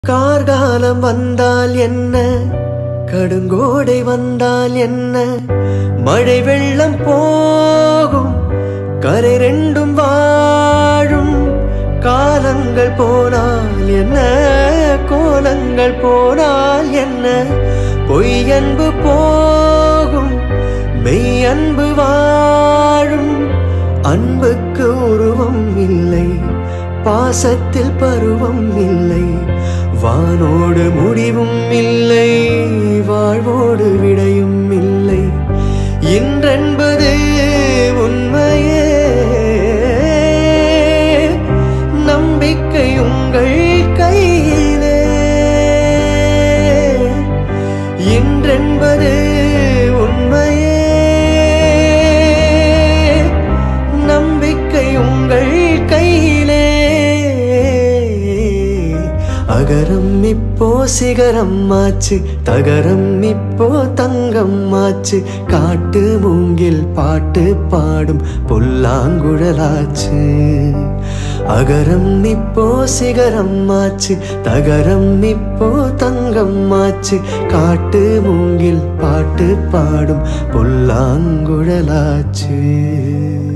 கார்காலம் வந்தால் என்ன கடுங்கோடை வந்தால் என்ன மழை வெள்ளம் போகும் கரை ரெண்டும் வாழும் காலங்கள் போனால் என்ன கோலங்கள் போனால் என்ன பொய் அன்பு போகும் மெய் அன்பு வாழும் அன்புக்கு உருவம் இல்லை பாசத்தில் பருவம் இல்லை வானோடு முடிவும் இல்லை வாழ்வோடு விடையும் இல்லை இன்றென்பது உண்மையே நம்பிக்கை உங்கள் கையிலே இன்றென்பது உண்மையே நம்பிக்கை உங்கள் கையிலே அகரம் இப்போ சிகரம் ஆச்சு தகரம் இப்போ தங்கம் ஆச்சு காட்டு மூங்கில் பாட்டு பாடும் புல்லாங்குழலாச்சு அகரம் இப்போ சிகரம் ஆச்சு தகரம் இப்போ தங்கம் ஆச்சு காட்டு மூங்கில் பாட்டு பாடும் புல்லாங்குழலாச்சு